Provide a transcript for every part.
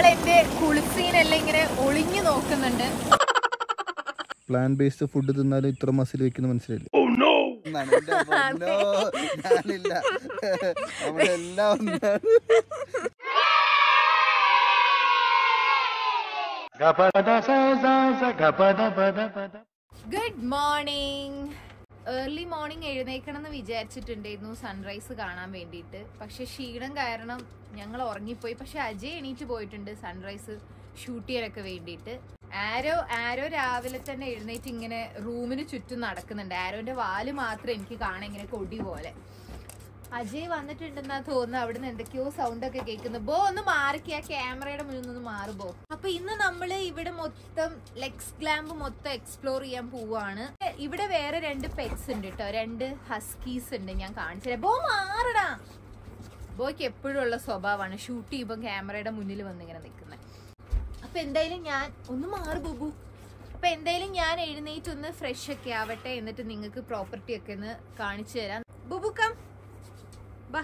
ആൾ എന്റെ കുളിസീനെല്ലാം ഇങ്ങനെ ഒളിഞ്ഞു നോക്കുന്നുണ്ട് പ്ലാൻ ബേസ്ഡ് ഫുഡ് തിന്നാലും ഇത്ര മസിൽ വെക്കുന്ന മനസ്സിലായില്ല ഞാനില്ല നമ്മളെല്ലാം ഒന്നാണ് ഗുഡ് മോർണിംഗ് ഏർലി മോർണിംഗ് എഴുന്നേക്കണം എന്ന് വിചാരിച്ചിട്ടുണ്ടായിരുന്നു സൺറൈസ് കാണാൻ വേണ്ടിയിട്ട് പക്ഷെ ക്ഷീണം കാരണം ഞങ്ങൾ ഉറങ്ങിപ്പോയി പക്ഷെ അജയ് എണീറ്റ് പോയിട്ടുണ്ട് സൺറൈസ് ഷൂട്ട് ചെയ്യാനൊക്കെ വേണ്ടിയിട്ട് ആരോ ആരോ രാവിലെ തന്നെ എഴുന്നേറ്റ് ഇങ്ങനെ റൂമിന് ചുറ്റും നടക്കുന്നുണ്ട് ആരോന്റെ വാല് മാത്രം എനിക്ക് കാണാൻ ഇങ്ങനെ കൊടി പോലെ അജയ് വന്നിട്ടുണ്ടെന്നാ തോന്നുന്നു അവിടുന്ന് എന്തൊക്കെയോ സൗണ്ട് ഒക്കെ കേൾക്കുന്നു ബോ ഒന്ന് മാറിക്കുക ക്യാമറയുടെ മുന്നിൽ നിന്ന് മാറുബോ അപ്പൊ ഇന്ന് നമ്മള് ഇവിടെ മൊത്തം ലെക്സ് ഗ്ലാമ്പ് മൊത്തം എക്സ്പ്ലോർ ചെയ്യാൻ പോവാണ് ഇവിടെ വേറെ രണ്ട് പെറ്റ്സ് ഉണ്ട് കേട്ടോ രണ്ട് ഹസ്കീസ് ഉണ്ട് ഞാൻ കാണിച്ചു ബോ മാറടാ ബോയ്ക്ക് എപ്പോഴും ഉള്ള സ്വഭാവമാണ് ഷൂട്ട് ചെയ്യുമ്പോൾ ക്യാമറയുടെ മുന്നിൽ വന്ന് ഇങ്ങനെ നിൽക്കുന്നത് അപ്പൊ എന്തായാലും ഞാൻ ഒന്ന് മാറ് ബുബു അപ്പൊ എന്തായാലും ഞാൻ എഴുന്നേറ്റ് ഒന്ന് ഫ്രഷ് ഒക്കെ ആവട്ടെ എന്നിട്ട് നിങ്ങൾക്ക് പ്രോപ്പർട്ടി ഒക്കെ ഒന്ന് കാണിച്ചു തരാം ബുബു കം ബാ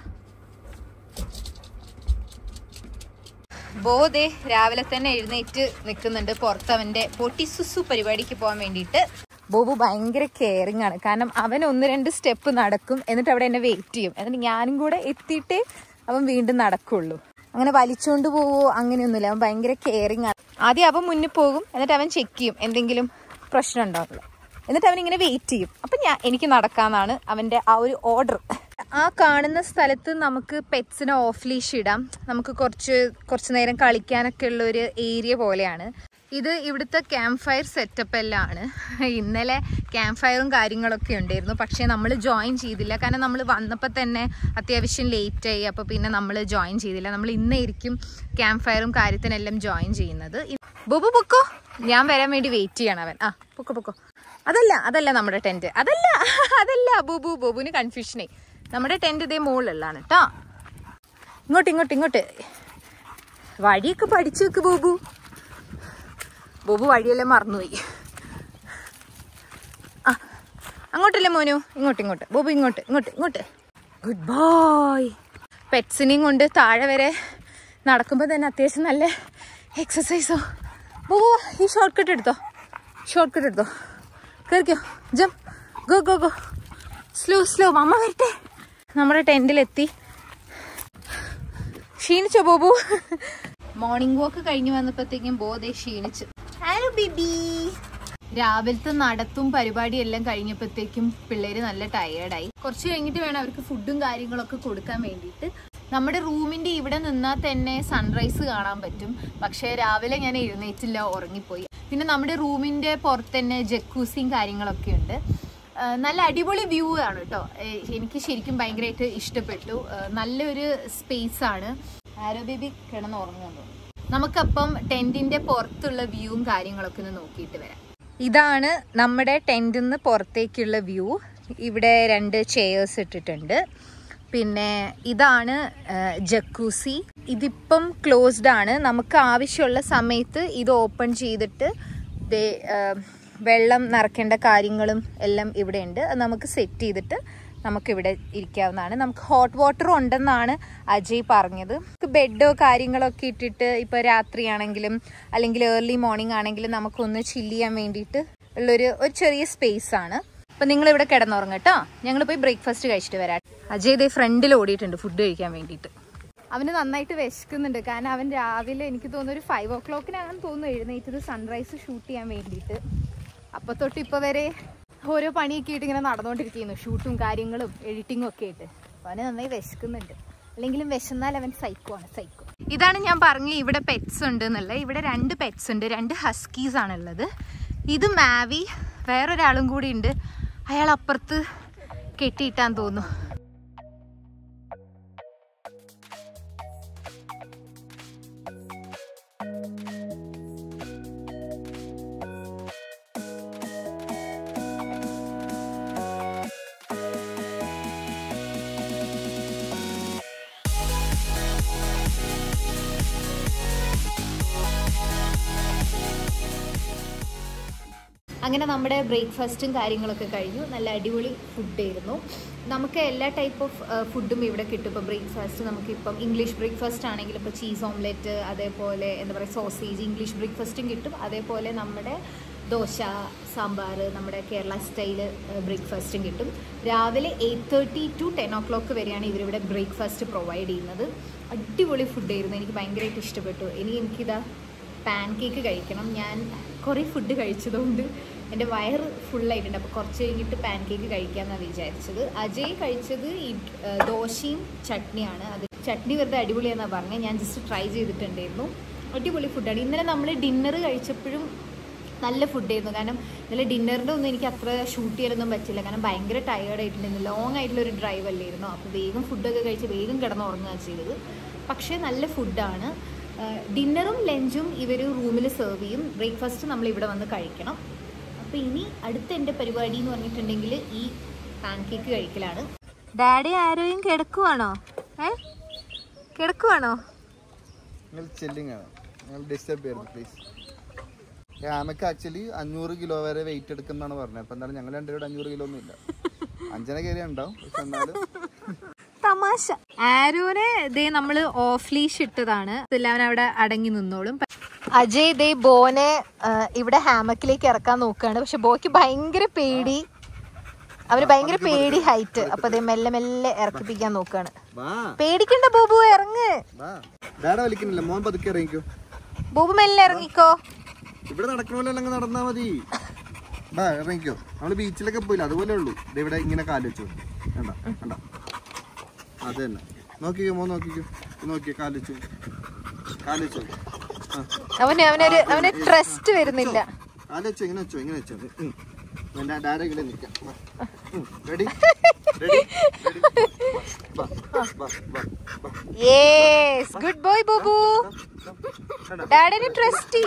ബോധേ രാവിലെ തന്നെ എഴുന്നേറ്റ് നിൽക്കുന്നുണ്ട് പുറത്ത് അവന്റെ പൊട്ടി സുസു പരിപാടിക്ക് പോകാൻ വേണ്ടിയിട്ട് ബോബു ഭയങ്കര കെയറിങ് ആണ് കാരണം അവൻ ഒന്ന് രണ്ട് സ്റ്റെപ്പ് നടക്കും എന്നിട്ട് അവിടെ എന്നെ വെയിറ്റ് ചെയ്യും എന്നിട്ട് ഞാനും കൂടെ എത്തിയിട്ടേ അവൻ വീണ്ടും നടക്കുള്ളൂ അങ്ങനെ വലിച്ചുകൊണ്ട് പോവോ അങ്ങനെയൊന്നുമില്ല അവൻ ഭയങ്കര കെയറിങ് ആണ് ആദ്യം അവൻ മുന്നിൽ പോകും എന്നിട്ട് അവൻ ചെക്ക് ചെയ്യും എന്തെങ്കിലും പ്രശ്നം ഉണ്ടാവില്ല എന്നിട്ട് അവൻ ഇങ്ങനെ വെയിറ്റ് ചെയ്യും അപ്പം ഞാൻ എനിക്ക് നടക്കാന്നാണ് അവന്റെ ആ ഒരു ഓർഡർ ആ കാണുന്ന സ്ഥലത്ത് നമുക്ക് പെറ്റ്സിനെ ഓഫ് ലീഷ് ഇടാം നമുക്ക് കുറച്ച് കുറച്ച് നേരം കളിക്കാനൊക്കെ ഉള്ള ഒരു ഏരിയ പോലെയാണ് ഇത് ഇവിടുത്തെ ക്യാമ്പ് ഫയർ സെറ്റപ്പ് എല്ലാം ആണ് ഇന്നലെ ക്യാമ്പ് ഫയറും കാര്യങ്ങളൊക്കെ ഉണ്ടായിരുന്നു പക്ഷേ നമ്മൾ ജോയിൻ ചെയ്തില്ല കാരണം നമ്മൾ വന്നപ്പോൾ തന്നെ അത്യാവശ്യം ലേറ്റ് ആയി അപ്പോൾ പിന്നെ നമ്മൾ ജോയിൻ ചെയ്തില്ല നമ്മൾ ഇന്നായിരിക്കും ക്യാമ്പ് ഫയറും കാര്യത്തിനെല്ലാം ജോയിൻ ചെയ്യുന്നത് ബുബു പൊക്കോ ഞാൻ വരാൻ വേണ്ടി വെയിറ്റ് ചെയ്യണം അവൻ ആ പൊക്കോ പൊക്കോ അതല്ല അതല്ല നമ്മുടെ ടെന്റ് അതല്ല അതല്ല ബുബു ബുബുവിന് കൺഫ്യൂഷനേ നമ്മുടെ ടെന്റ് ഇതേ മുകളിലാണ് കേട്ടോ ഇങ്ങോട്ട് ഇങ്ങോട്ട് ഇങ്ങോട്ട് വഴിയൊക്കെ പഠിച്ചു വെക്ക് ബോബു ബോബു വഴിയെല്ലാം മറന്നുപോയി ആ അങ്ങോട്ടല്ലേ മോനു ഇങ്ങോട്ട് ഇങ്ങോട്ട് ബോബു ഇങ്ങോട്ട് ഇങ്ങോട്ട് ഇങ്ങോട്ട് ഗുഡ് ബോയ് പെറ്റ്സിനെയും കൊണ്ട് താഴെ വരെ നടക്കുമ്പോൾ തന്നെ അത്യാവശ്യം നല്ല എക്സസൈസോ ബോബു ഈ ഷോർട്ട് കട്ട് എടുത്തോ ഷോർട്ട് കട്ട് എടുത്തോ കയറിക്കോ jump go go go slow slow മമ്മ വരട്ടെ നമ്മുടെ ടെന്റിലെത്തി ക്ഷീണിച്ചോ ബോബു മോർണിംഗ് വാക്ക് കഴിഞ്ഞ് വന്നപ്പോഴത്തേക്കും ബോധേ ക്ഷീണിച്ചു ഹലോ ബിബി രാവിലത്തെ നടത്തും പരിപാടിയും എല്ലാം കഴിഞ്ഞപ്പോഴത്തേക്കും പിള്ളേര് നല്ല ടയേർഡായി കുറച്ച് കഴിഞ്ഞിട്ട് വേണം അവർക്ക് ഫുഡും കാര്യങ്ങളൊക്കെ കൊടുക്കാൻ വേണ്ടിയിട്ട് നമ്മുടെ റൂമിന്റെ ഇവിടെ നിന്നാൽ തന്നെ സൺറൈസ് കാണാൻ പറ്റും പക്ഷേ രാവിലെ ഞാൻ എഴുന്നേറ്റില്ല ഉറങ്ങിപ്പോയി പിന്നെ നമ്മുടെ റൂമിന്റെ പുറത്ത് തന്നെ ജക്കൂസിയും കാര്യങ്ങളൊക്കെ ഉണ്ട് ആ, നല്ല അടിപൊളി വ്യൂ ആണ് കേട്ടോ എനിക്ക് ശരിക്കും ഭയങ്കരമായിട്ട് ഇഷ്ടപ്പെട്ടു ആ, നല്ലൊരു സ്പേസ് ആണ് ആരോ ബേബി കിടന്നുറങ്ങുന്നു നമുക്കപ്പം ടെന്റിന്റെ പുറത്തുള്ള വ്യൂവും കാര്യങ്ങളൊക്കെ ഒന്ന് നോക്കിയിട്ട് വരാം ഇതാണ് നമ്മുടെ ടെന്റിൽ നിന്ന് പുറത്തേക്കുള്ള വ്യൂ ഇവിടെ രണ്ട് ചെയേഴ്സ് ഇട്ടിട്ടുണ്ട് പിന്നെ ഇതാണ് ജക്കൂസി ഇതിപ്പം ക്ലോസ്ഡ് ആണ് നമുക്ക് ആവശ്യമുള്ള സമയത്ത് ഇത് ഓപ്പൺ ചെയ്തിട്ട് ദേ ആ, വെള്ളം നിറയ്ക്കേണ്ട കാര്യങ്ങളും എല്ലാം ഇവിടെ ഉണ്ട് അത് നമുക്ക് സെറ്റ് ചെയ്തിട്ട് നമുക്കിവിടെ ഇരിക്കാവുന്നതാണ് നമുക്ക് ഹോട്ട് വാട്ടർ ഉണ്ടെന്നാണ് അജയ് പറഞ്ഞത് നമുക്ക് ബെഡോ കാര്യങ്ങളോ ഒക്കെ ഇട്ടിട്ട് ഇപ്പോൾ രാത്രിയാണെങ്കിലും അല്ലെങ്കിൽ ഏർലി മോർണിംഗ് ആണെങ്കിലും നമുക്കൊന്ന് ചില്ല് ചെയ്യാൻ വേണ്ടിയിട്ട് ഉള്ളൊരു ഒരു ചെറിയ സ്പേസ് ആണ് അപ്പം നിങ്ങൾ ഇവിടെ കിടന്നുറങ്ങും കേട്ടോ ഞങ്ങൾ പോയി ബ്രേക്ക്ഫാസ്റ്റ് കഴിച്ചിട്ട് വരാം അജയ് ഇതേ ഫ്രണ്ടിൽ ഓടിയിട്ടുണ്ട് ഫുഡ് കഴിക്കാൻ വേണ്ടിയിട്ട് അവന് നന്നായിട്ട് വിശക്കുന്നുണ്ട് കാരണം അവൻ രാവിലെ എനിക്ക് തോന്നുന്നു ഒരു ഫൈവ് ഓ ക്ലോക്കിനാണെന്ന് തോന്നുന്നു എഴുന്നേറ്റത് സൺറൈസ് ഷൂട്ട് ചെയ്യാൻ വേണ്ടിയിട്ട് അപ്പൊ തൊട്ട് ഇപ്പൊ വരെ ഓരോ പണിയൊക്കെ ആയിട്ട് ഇങ്ങനെ നടന്നുകൊണ്ടിരിക്കുന്നു ഷൂട്ടും കാര്യങ്ങളും എഡിറ്റിങ്ങും ഒക്കെ ആയിട്ട് അപ്പൊ അവന് നന്നായി വിശക്കുന്നുണ്ട് അല്ലെങ്കിലും വിശന്നാൽ അവൻ സൈക്കോ ആണ് സൈക്കോ ഇതാണ് ഞാൻ പറഞ്ഞ ഇവിടെ പെറ്റ്സ് ഉണ്ട് എന്നുള്ളത് ഇവിടെ രണ്ട് പെറ്റ്സ് ഉണ്ട് രണ്ട് ഹസ്കീസ് ആണുള്ളത് ഇത് മാവി വേറൊരാളും കൂടി ഉണ്ട് അയാൾ അപ്പുറത്ത് കെട്ടിയിട്ടാൻ തോന്നുന്നു അങ്ങനെ നമ്മുടെ ബ്രേക്ക്ഫാസ്റ്റും കാര്യങ്ങളൊക്കെ കഴിഞ്ഞു നല്ല അടിപൊളി ഫുഡായിരുന്നു നമുക്ക് എല്ലാ ടൈപ്പ് ഓഫ് ഫുഡും ഇവിടെ കിട്ടും ഇപ്പോൾ ബ്രേക്ക്ഫാസ്റ്റ് നമുക്കിപ്പം ഇംഗ്ലീഷ് ബ്രേക്ക്ഫാസ്റ്റ് ആണെങ്കിൽ ഇപ്പോൾ ചീസ് ഓംലെറ്റ് അതേപോലെ എന്താ പറയുക സോസേജ് ഇംഗ്ലീഷ് ബ്രേക്ക്ഫാസ്റ്റും കിട്ടും അതേപോലെ നമ്മുടെ ദോശ സാമ്പാർ നമ്മുടെ കേരള സ്റ്റൈൽ ബ്രേക്ക്ഫാസ്റ്റും കിട്ടും രാവിലെ eight thirty to ten o'clock വരെയാണ് ഇവരിവിടെ ബ്രേക്ക്ഫാസ്റ്റ് പ്രൊവൈഡ് ചെയ്യുന്നത് അടിപൊളി ഫുഡായിരുന്നു എനിക്ക് ഭയങ്കരമായിട്ട് ഇഷ്ടപ്പെട്ടു ഇനി എനിക്കിതാ പാൻ കേക്ക് കഴിക്കണം ഞാൻ കുറേ ഫുഡ് കഴിച്ചതുകൊണ്ട് എൻ്റെ വയറ് ഫുള്ളായിട്ടുണ്ട് അപ്പോൾ കുറച്ച് കഴിഞ്ഞിട്ട് പാൻ കേക്ക് കഴിക്കാമെന്നാണ് വിചാരിച്ചത് അജയ് കഴിച്ചത് ഈ ആ, ദോശയും ചട്നിയാണ് അത് ചട്നി വെറുതെ അടിപൊളിയാണെന്നാണ് പറഞ്ഞത് ഞാൻ ജസ്റ്റ് ട്രൈ ചെയ്തിട്ടുണ്ടായിരുന്നു അടിപൊളി ഫുഡാണ് ഇന്നലെ നമ്മൾ ഡിന്നർ കഴിച്ചപ്പോഴും നല്ല ഫുഡായിരുന്നു കാരണം ഇന്നലെ ഡിന്നറിൻ്റെ ഒന്നും എനിക്ക് അത്ര ഷൂട്ട് ചെയ്യാനൊന്നും പറ്റില്ല കാരണം ഭയങ്കര ടയേർഡ് ആയിട്ടുണ്ടായിരുന്നു ലോങ് ആയിട്ടുള്ള ഒരു ഡ്രൈവ് അല്ലായിരുന്നു അപ്പോൾ വേഗം ഫുഡൊക്കെ കഴിച്ച് വേഗം കിടന്ന് ഉറങ്ങുകയാണ് ചെയ്തത് പക്ഷേ നല്ല ഫുഡാണ് ഡിന്നറും ലഞ്ചും ഇവർ റൂമിൽ സെർവ് ചെയ്യും ബ്രേക്ക്ഫാസ്റ്റ് നമ്മൾ ഇവിടെ വന്ന് കഴിക്കണം അപ്പോൾ ഇനി അടുത്ത എൻ്റെ പരിപാടി എന്ന് പറഞ്ഞിട്ടുണ്ടെങ്കിൽ ഈ പാൻ കേക്ക് കഴിക്കലാണ് ഡാഡി ആരോയും കിടക്കുവാണോ ഏ കിടക്കുവാണോ നിങ്ങൾ ചെല്ലിങ് ആണ് നിങ്ങൾ ഡിസ്റ്റർബ് ചെയ്യരുത് പ്ലീസ് ഹാമക്ക് ആക്ച്വലി അഞ്ഞൂറ് കിലോ വരെ വെയിറ്റ് എടുക്കുന്നതാണ് പറഞ്ഞത് അപ്പൊ എന്തായാലും ഞങ്ങൾ രണ്ടുപേരുടെ അഞ്ഞൂറ് കിലോ ഒന്നും ഇല്ല അഞ്ചന കയറി ഉണ്ടാവും പക്ഷെ എന്നാലും തമാശ ആരോനെ ദേ നമ്മള് ഓഫ് ലീഷ് ഇട്ടതാണ് എല്ലാവരും അവിടെ അടങ്ങി നിന്നോളും അജയ് ദേ ബോനെ ആ, ഇവിടെ ഹാമക്കിലേക്ക് ഇറക്കാൻ നോക്കുകയാണ് പക്ഷെ ബോയ്ക്ക് ഭയങ്കര പേടി അവന് ഭയങ്കര പേടി ഹൈറ്റ് അപ്പൊ ദേ മെല്ലെ മെല്ലെ ഇറക്കിപ്പിക്കാൻ നോക്കുകയാണ് വാ പേടിക്കണ്ട ബോബു ഇറങ്ങ് വാ ഡാഡ വലിക്കുന്നില്ല മോൻ പതുക്കെ ഇറങ്ങിക്കോ ബോബു മെല്ലെ ഇറങ്ങിക്കോ ഇവിടെ നടക്കണ പോലെ അല്ലെങ്കിൽ നടന്നാ മതി വാ ഇറങ്ങിക്കോ നമ്മള് ബീച്ചിലൊക്കെ പോയില്ല അതുപോലെ ഉള്ളൂ ഇത് ഇവിടെ ഇങ്ങനെ കാല് വെച്ചു കണ്ട കണ്ട അത് തന്നെ നോക്കിക്കോ മോൻ നോക്കിക്കോ ഇത് നോക്കിയോ കാല് വെച്ചു കാല് വെച്ചു ആ അവന് അവനൊരു അവന് ട്രസ്റ്റ് വരുന്നില്ല കാല് വെച്ചോ ഇങ്ങനെ വെച്ചോ ഇങ്ങനെ വെച്ചോ ഉം. ഞാൻ ഡാഡ ഇങ്ങനെ നിൽക്കാം ready ready yes good boy Bobu ഡാഡിന് ട്രസ്റ്റ്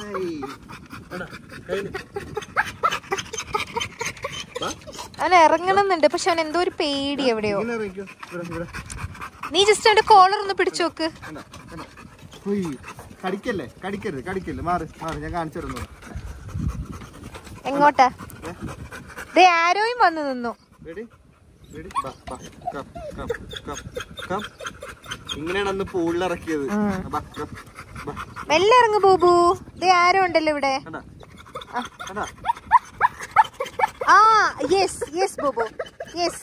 അവൻ ഇറങ്ങണമെന്നുണ്ട് പക്ഷെ അവൻ എന്തോ ഒരു പേടി എവിടെയോ ഇങ്ങനെ ഇറങ്ങിക്കോ ഇവിടെ ഇവിടെ നീ ജസ്റ്റ് അവന്റെ കോളർ ഒന്ന് പിടിച്ചു നോക്ക് കണ്ടോ കണ്ടോ ഉയ്. കടിക്കല്ലേ കടിക്കരുത് കടിക്കല്ലേ മാറി മാറി ഞാൻ കാണിച്ചു തരുന്നു എങ്ങോട്ടാ ദേ ആരോയും വന്നു നിന്നു റെഡി റെഡി ബാ ബാ കം കം കം കം ഇങ്ങനെയാണ് അന്ന് പൂളിൽ ഇറക്കിയത് ബാ കം ബാ മെല്ലെ ഇറങ്ങു ബോബു ദേ ആരോ ഉണ്ടല്ലോ ഇവിടെ കണ്ടാ കണ്ടാ ആ യെസ് യെസ് ബോബു യെസ്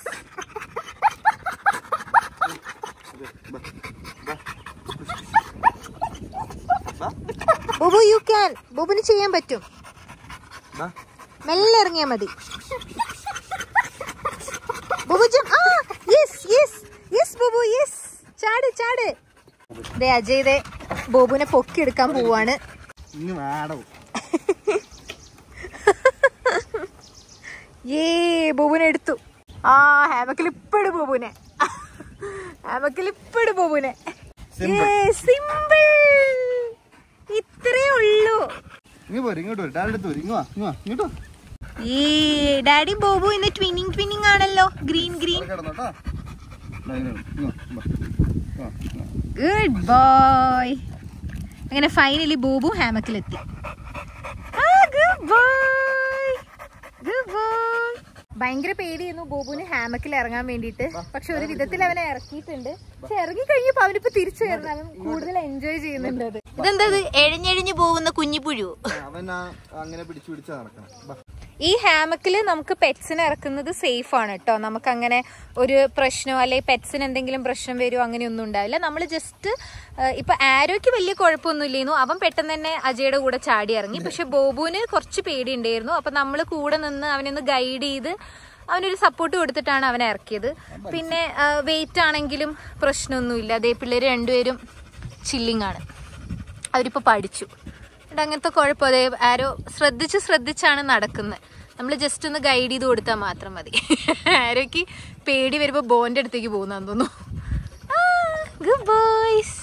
ബാ ബാ ബാ ബോബു യു ക്യാൻ ബോബുന് ചെയ്യാൻ പറ്റും ബാ മെല്ലെ ഇറങ്ങിയാ മതി ബോബു ജം ആ yes yes yes Bobu yes ചാട് ചാട് ദേ അജയ് ദേ ബോബുനെ പൊക്കി എടുക്കാൻ പോവാണ് ഇനി വേണം ഏ ബോബുനെ എടുത്തു ആ ഹാമക്കിൽ ഇപ്പട് ബോബുനെ ഹാമക്കിൽ ഇപ്പട് ബോബുനെ സിമ്പിൾ ഇത്രേ ഉള്ളൂ ഇങ്ങ് പോര് ഇങ്ങോട്ട് വരും ഡാഡി അടുത്ത് വരും ഇങ്ങ് വാ ഇങ്ങ് വാ ഇങ്ങോട്ട് വാ ഈ ഡാഡി ബോബു ഇന്ന് ട്വിന്നിങ് ട്വിന്നിങ് ആണല്ലോ ഗ്രീൻ ഗ്രീൻ അവിടെ കിടന്നോട്ടാ ദാ ഇങ്ങനെ വരും. ഇങ്ങ് വാ, വാ. വാ, വാ. ഗുഡ് ബോയ് അങ്ങനെ ഫൈനലി ബോബു ഹാമക്കിലെത്തി ഗുഡ് ബോയ് ഗുഡ് ബോയ് ഭയങ്കര പേടിയായിരുന്നു ബോബുവിന് ഹാമക്കിൽ ഇറങ്ങാൻ വേണ്ടിയിട്ട് പക്ഷെ ഒരു വിധത്തിൽ അവനെ ഇറക്കിയിട്ടുണ്ട് പക്ഷെ ഇറങ്ങി കഴിഞ്ഞപ്പോ അവനിപ്പോ തിരിച്ചു കയറുന്ന അവൻ കൂടുതൽ എൻജോയ് ചെയ്യുന്നുണ്ട് അത് ഇതെന്താ എഴഞ്ഞെഴിഞ്ഞു പോകുന്ന കുഞ്ഞിപ്പുഴു അവൻ ആ അങ്ങനെ പിടിച്ചു പിടിച്ചാ നടക്കണം ബാ ഈ ഹാമക്കിൽ നമുക്ക് പെറ്റ്സിനെ ഇറക്കുന്നത് സേഫ് ആണ് കേട്ടോ നമുക്ക് അങ്ങനെ ഒരു പ്രശ്നമോ അല്ലെങ്കിൽ പെറ്റ്സിന് എന്തെങ്കിലും പ്രശ്നം വരുമോ അങ്ങനെയൊന്നും ഉണ്ടാവില്ല നമ്മൾ ജസ്റ്റ് ഇപ്പൊ ആരോയ്ക്ക് വലിയ കുഴപ്പമൊന്നുമില്ലായിരുന്നു അവൻ പെട്ടെന്ന് തന്നെ അജയുടെ കൂടെ ചാടി ഇറങ്ങി പക്ഷെ ബോബുവിന് കുറച്ച് പേടി ഉണ്ടായിരുന്നു അപ്പൊ നമ്മൾ കൂടെ നിന്ന് അവനൊന്ന് ഗൈഡ് ചെയ്ത് അവനൊരു സപ്പോർട്ട് കൊടുത്തിട്ടാണ് അവനെ ഇറക്കിയത് പിന്നെ വെയിറ്റ് ആണെങ്കിലും പ്രശ്നമൊന്നുമില്ല അതേ പിള്ളേര് രണ്ടുപേരും ചില്ലിങ് ആണ് അവരിപ്പോൾ പഠിച്ചു എന്നിട്ട് അങ്ങനത്തെ കുഴപ്പം അതേ ആരോ ശ്രദ്ധിച്ച് ശ്രദ്ധിച്ചാണ് നടക്കുന്നത് നമ്മൾ ജസ്റ്റ് ഒന്ന് ഗൈഡ് ചെയ്ത് കൊടുത്താൽ മാത്രം മതി ആരോക്ക് പേടി വരുമ്പോൾ ബോന്റെ അടുത്തേക്ക് പോകുന്നതെന്ന് തോന്നുന്നു ഗുഡ് ബോയ്സ്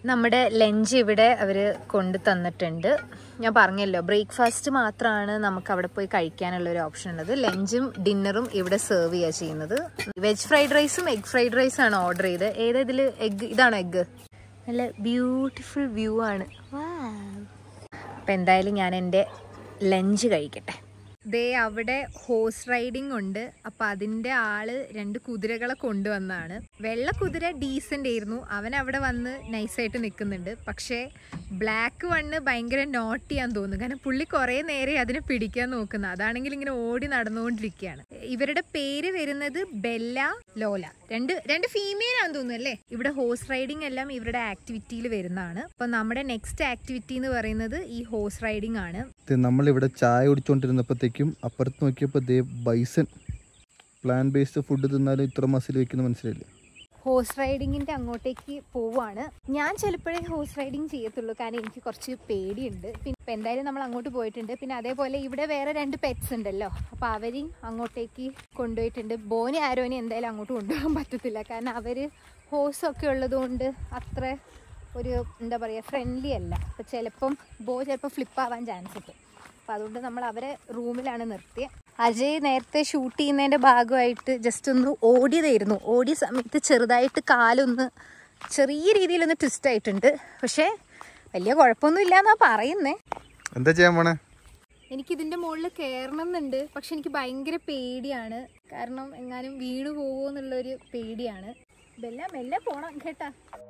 നമ്മുടെ ലഞ്ച് ഇവിടെ അവർ കൊണ്ടു തന്നിട്ടുണ്ട് ഞാൻ പറഞ്ഞല്ലോ ബ്രേക്ക്ഫാസ്റ്റ് മാത്രമാണ് നമുക്ക് അവിടെ പോയി കഴിക്കാനുള്ള ഒരു ഓപ്ഷൻ ഉള്ളത് ലഞ്ചും ഡിന്നറും ഇവിടെ സെർവ് ചെയ്യുക ചെയ്യുന്നത് വെജ് ഫ്രൈഡ് റൈസും എഗ് ഫ്രൈഡ് റൈസും ആണ് ഓർഡർ ചെയ്ത് ഏതാ ഇതിൽ എഗ് ഇതാണോ എഗ്ഗ് നല്ല ബ്യൂട്ടിഫുൾ വ്യൂ ആണ് അപ്പം എന്തായാലും ഞാൻ എൻ്റെ ലഞ്ച് കഴിക്കട്ടെ ദേ അവിടെ ഹോഴ്സ് റൈഡിംഗ് ഉണ്ട് അപ്പൊ അതിന്റെ ആള് രണ്ട് കുതിരകളെ കൊണ്ടുവന്നാണ് വെള്ള കുതിര ഡീസന്റ് ആയിരുന്നു അവൻ അവിടെ വന്ന് നൈസായിട്ട് നിൽക്കുന്നുണ്ട് പക്ഷേ ബ്ലാക്ക് വണ്ണ് ഭയങ്കര നോട്ട് ചെയ്യാൻ തോന്നുന്നു കാരണം പുള്ളി കുറേ നേരെ അതിനെ പിടിക്കാൻ നോക്കുന്നു അതാണെങ്കിൽ ഇങ്ങനെ ഓടി നടന്നുകൊണ്ടിരിക്കുകയാണ് ഇവരുടെ പേര് വരുന്നത് ബെല്ല ലോല രണ്ട് രണ്ട് ഫീമെയിൽ ആണെന്ന് തോന്നുന്നു അല്ലേ ഇവിടെ ഹോഴ്സ് റൈഡിംഗ് എല്ലാം ഇവരുടെ ആക്ടിവിറ്റിയിൽ വരുന്നതാണ് അപ്പൊ നമ്മുടെ നെക്സ്റ്റ് ആക്ടിവിറ്റി എന്ന് പറയുന്നത് ഈ ഹോഴ്സ് റൈഡിംഗ് ആണ് നമ്മളിവിടെ ചായ കുടിച്ചുകൊണ്ടിരുന്നപ്പോഴത്തേക്കും അപ്പുറത്ത് നോക്കിയപ്പോൾ ദേ ബൈസൺ പ്ലാൻ ബേസ്ഡ് ഫുഡ് തിന്നാലും ഇത്ര മസിൽ വെക്കുന്ന മനസ്സിലായില്ലേ ഹോഴ്സ് റൈഡിങ്ങിന്റെ അങ്ങോട്ടേക്ക് പോവാണ് ഞാൻ ചിലപ്പോഴേ ഹോഴ്സ് റൈഡിങ് ചെയ്യത്തുള്ളൂ കാരണം എനിക്ക് കുറച്ച് പേടിയുണ്ട് പിന്നെ ഇപ്പം എന്തായാലും നമ്മൾ അങ്ങോട്ട് പോയിട്ടുണ്ട് പിന്നെ അതേപോലെ ഇവിടെ വേറെ രണ്ട് പെറ്റ്സ് ഉണ്ടല്ലോ അപ്പോൾ അവരെയും അങ്ങോട്ടേക്ക് കൊണ്ടുപോയിട്ടുണ്ട് ബോനി ആരോനി എന്തായാലും അങ്ങോട്ട് കൊണ്ടുപോകാൻ പറ്റത്തില്ല കാരണം അവർ ഹോഴ്സൊക്കെ ഉള്ളതുകൊണ്ട് അത്ര ഒരു എന്താ പറയുക ഫ്രണ്ട്ലി അല്ല അപ്പോൾ ചിലപ്പം ബോ ചിലപ്പോൾ ഫ്ലിപ്പ് ആവാൻ ചാൻസ് ഉണ്ട് അപ്പം അതുകൊണ്ട് നമ്മൾ അവരെ റൂമിലാണ് നിർത്തിയത് അജയ് നേരത്തെ ഷൂട്ട് ചെയ്യുന്നതിൻ്റെ ഭാഗമായിട്ട് ജസ്റ്റ് ഒന്ന് ഓടിയതായിരുന്നു ഓടിയ സമയത്ത് ചെറുതായിട്ട് കാലൊന്ന് ചെറിയ രീതിയിലൊന്ന് ട്വിസ്റ്റ് ആയിട്ടുണ്ട് പക്ഷേ വലിയ കുഴപ്പമൊന്നും ഇല്ല എന്നാ പറയുന്നേ എന്താ ചെയ്യാൻ പോണേ എനിക്കിതിൻ്റെ മുകളിൽ കയറണം എന്നുണ്ട് പക്ഷെ എനിക്ക് ഭയങ്കര പേടിയാണ് കാരണം എങ്ങാനും വീണു പോകുമോ എന്നുള്ളൊരു പേടിയാണ് മെല്ലെ മെല്ലെ പോണം കേട്ടാ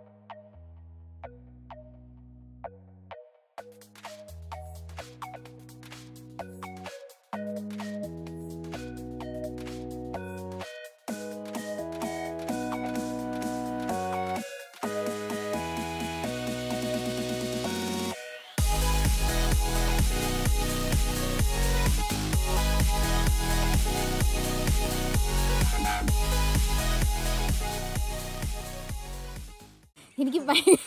എനിക്ക് ഭയ-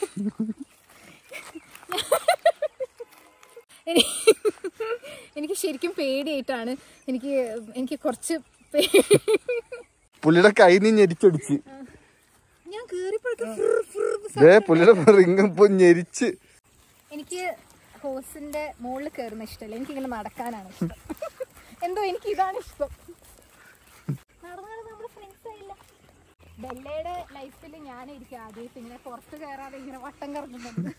എനി- എനിക്ക് ശരിക്കും പേടിയായിട്ടാണ് എനിക്ക് എനിക്ക് കുറച്ച് പേ- പുള്ളിയുടെ കൈ നീ ഞെരിച്ചടിച്ച് ഞാൻ കേറിപ്പോഴത്തെ ദേ പുള്ളിയുടെ റിങ് ഇപ്പൊ ഞെരിച്ച് എനിക്ക് ഹോസിന്റെ മുകളിൽ കയറുന്ന ഇഷ്ടമല്ല എനിക്കിങ്ങനെ നടക്കാനാണ് ഇഷ്ടം എന്തോ എനിക്ക് ഇതാണ് ഇഷ്ടം നടന്ന് നടന്ന് നമ്മുടെ ഫ്രണ്ട്സ് ആയില്ല ബെല്ലയുടെ ലൈഫിൽ ഞാനായിരിക്കും ആദ്യമായിട്ട് ഇങ്ങനെ പുറത്ത് കയറാതെ ഇങ്ങനെ വട്ടം കറങ്ങുന്നുണ്ട്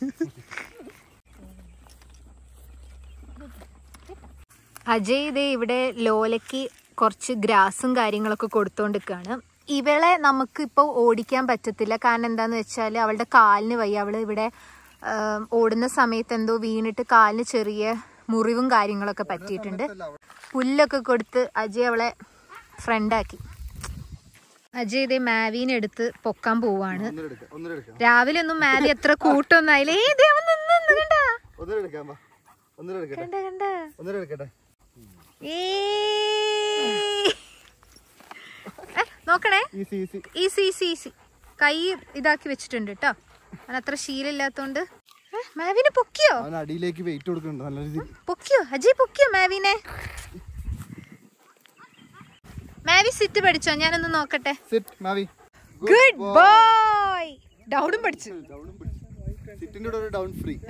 അജയ് ഇതേ ഇവിടെ ലോലയ്ക്ക് കുറച്ച് ഗ്രാസും കാര്യങ്ങളൊക്കെ കൊടുത്തോണ്ടിരിക്കുകയാണ് ഇവളെ നമുക്ക് ഇപ്പോൾ ഓടിക്കാൻ പറ്റത്തില്ല കാരണം എന്താന്ന് വെച്ചാൽ അവളുടെ കാലിന് വയ്യ അവള് ഇവിടെ ആം, ഓടുന്ന സമയത്ത് എന്തോ വീണിട്ട് കാലിന് ചെറിയ മുറിവും കാര്യങ്ങളൊക്കെ പറ്റിയിട്ടുണ്ട് പുല്ലൊക്കെ കൊടുത്ത് അജയ് അവളെ ഫ്രണ്ടാക്കി അജയ് ഇതേ മാവീനെ എടുത്ത് പൊക്കാൻ പോവാണ് ഒന്നിലെടുക്കാം ഒന്നിലെടുക്കാം രാവിലെ ഒന്നും മാവി അത്ര കൂട്ടൊന്നും ആയില്ല ഏ ദേ അവൻ നിന്ന് നിന്ന് കണ്ട ഒന്നിലെടുക്കാം വാ ഒന്നിലെടുക്കട്ടെ കണ്ട കണ്ട ഒന്നിലെടുക്കട്ടെ ഏയ്. ഏ, നോക്കണേ easy easy easy easy easy കൈ ഇതാക്കി വെച്ചിട്ടുണ്ട് കേട്ടോ അവൻ അത്ര ശീലമില്ലാത്തോണ്ട് ഏ, മാവിനെ പൊക്കിയോ അവൻ അടിയിലേക്ക് വെയിറ്റ് കൊടുക്കുന്നുണ്ട് നല്ല രീതിയിൽ പൊക്കിയോ അജയ് പൊക്കിയോ മാവിനെ മാവി സിറ്റ് പഠിച്ചോ ഞാനൊന്ന് നോക്കട്ടെ സിറ്റ് മാവി ഗുഡ് ബോയ് ഡൗണും പഠിച്ചു സിറ്റിന്റെ കൂടെ ഒരു ഡൗൺ ഫ്രീ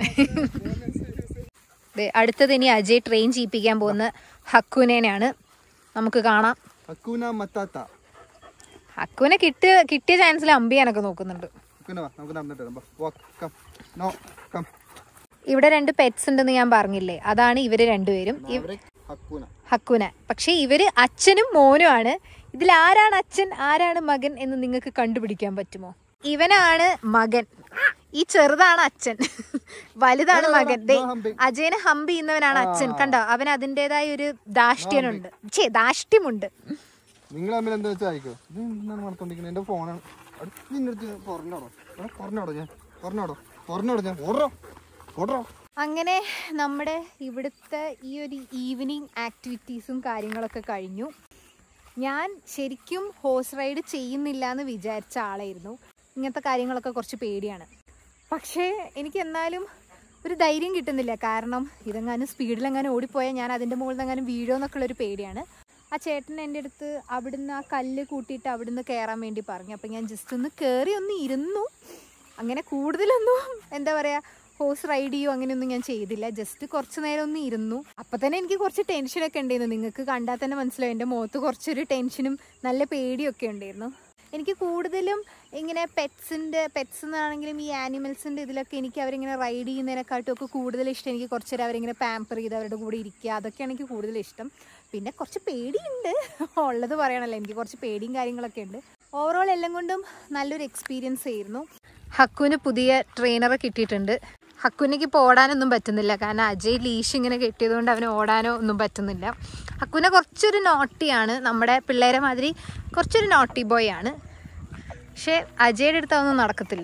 ദേ, അടുത്തത് ഇനി അജയ് ട്രെയിൻ ചെയ്യിപ്പിക്കാൻ പോകുന്ന ഹക്കുനേനെയാണ് നമുക്ക് കാണാം അക്കൂന മത്താത്ത ഹക്കുനെ കിട്ടിയ കിട്ടിയ ചാൻസിൽ അമ്പിയാനൊക്കെ നോക്കുന്നുണ്ട് അക്കൂന വാ നമുക്ക് നടന്നിട്ട് വരാം. വാ. വാ കം നോ കം ഇവിടെ രണ്ട് പെറ്റ്സ് ഉണ്ടെന്ന് ഞാൻ പറഞ്ഞില്ലേ അതാണ് ഇവര് രണ്ടുപേരും ഇ- മാവറിക് അക്കൂന ഹക്കുന പക്ഷെ ഇവര് അച്ഛനും മോനുമാണ് ഇതിൽ ആരാണ് അച്ഛൻ ആരാണ് മകൻ എന്ന് നിങ്ങൾക്ക് കണ്ടുപിടിക്കാൻ പറ്റുമോ ഇവനാണ് മകൻ ഈ ചെറുതാണ് അച്ഛൻ വലുതാണ് മകൻ ദേ, അജയനെ ഹംപ് ചെയ്യുന്നവനാണ് അച്ഛൻ കണ്ടോ അവൻ അതിൻ്റെതായ ഒരു ദാഷ്ട്യനുണ്ട് ഛേ ദാഷ്ട്യമുണ്ട് നിങ്ങൾ തമ്മിൽ എന്താ വെച്ചാൽ അയക്കോ ഇത് എന്താണ് നടത്തോണ്ടിരിക്കുന്നത് എന്റെ ഫോണാണ് അടുത്ത് നിന്റെ അടുത്ത് പറഞ്ഞോടോ പറഞ്ഞോടോ ഞാൻ പറഞ്ഞോടോ പറഞ്ഞോടോ ഞാൻ ഓടറോ ഓടറോ അങ്ങനെ നമ്മുടെ ഇവിടുത്തെ ഈ ഒരു ഈവനിങ് ആക്ടിവിറ്റീസും കാര്യങ്ങളൊക്കെ കഴിഞ്ഞു ഞാൻ ശരിക്കും ഹോഴ്സ് റൈഡ് ചെയ്യുന്നില്ല എന്ന് വിചാരിച്ച ആളായിരുന്നു ഇങ്ങനത്തെ കാര്യങ്ങളൊക്കെ കുറച്ച് പേടിയാണ് പക്ഷേ എനിക്ക് എന്നാലും ഒരു ധൈര്യം കിട്ടുന്നില്ല കാരണം ഇതെങ്ങാനും സ്പീഡിലെങ്ങാനും ഓടിപ്പോയാൽ ഞാൻ അതിൻ്റെ മുകളിൽ നിന്ന് എങ്ങാനും വീഴോ എന്നൊക്കെയുള്ളൊരു പേടിയാണ് ആ ചേട്ടൻ എൻ്റെ അടുത്ത് അവിടുന്ന് ആ കല്ല് കൂട്ടിയിട്ട് അവിടുന്ന് കയറാൻ വേണ്ടി പറഞ്ഞു അപ്പം ഞാൻ ജസ്റ്റ് ഒന്ന് കയറി ഒന്ന് ഇരുന്നു അങ്ങനെ കൂടുതലൊന്നും എന്താ പറയുക ഹോഴ്സ് റൈഡ് ചെയ്യോ അങ്ങനെയൊന്നും ഞാൻ ചെയ്തില്ല ജസ്റ്റ് കുറച്ച് നേരം ഒന്ന് ഇരുന്നു അപ്പം തന്നെ എനിക്ക് കുറച്ച് ടെൻഷനൊക്കെ ഉണ്ടായിരുന്നു നിങ്ങൾക്ക് കണ്ടാൽ തന്നെ മനസ്സിലാവും എൻ്റെ മുഖത്ത് കുറച്ചൊരു ടെൻഷനും നല്ല പേടിയൊക്കെ ഉണ്ടായിരുന്നു എനിക്ക് കൂടുതലും ഇങ്ങനെ പെറ്റ്സിൻ്റെ പെറ്റ്സ് എന്നാണെങ്കിലും ഈ ആനിമൽസിൻ്റെ ഇതിലൊക്കെ എനിക്ക് അവരിങ്ങനെ റൈഡ് ചെയ്യുന്നതിനെക്കാട്ടും ഒക്കെ കൂടുതൽ ഇഷ്ടം എനിക്ക് കുറച്ച് നേരം അവരിങ്ങനെ പാമ്പർ ചെയ്ത് അവരുടെ കൂടെ ഇരിക്കുക അതൊക്കെയാണ് എനിക്ക് കൂടുതൽ ഇഷ്ടം പിന്നെ കുറച്ച് പേടിയുണ്ട് ഉള്ളത് പറയണല്ലോ എനിക്ക് കുറച്ച് പേടിയും കാര്യങ്ങളൊക്കെ ഉണ്ട് ഓവറോൾ എല്ലാം കൊണ്ടും നല്ലൊരു എക്സ്പീരിയൻസ് ആയിരുന്നു ഹക്കുവിന് പുതിയ ട്രെയിനറെ കിട്ടിയിട്ടുണ്ട് ഹക്കുവിനേക്ക് ഇപ്പോൾ ഓടാനൊന്നും പറ്റുന്നില്ല കാരണം അജയ് ലീഷ് ഇങ്ങനെ കെട്ടിയതുകൊണ്ട് അവന് ഓടാനോ ഒന്നും പറ്റുന്നില്ല ഹക്കുവിനെ കുറച്ചൊരു നോട്ടിയാണ് നമ്മുടെ പിള്ളേരെ മാതിരി കുറച്ചൊരു നോട്ടി ബോയ് ആണ് പക്ഷേ അജയുടെ അടുത്ത് അതൊന്നും നടക്കത്തില്ല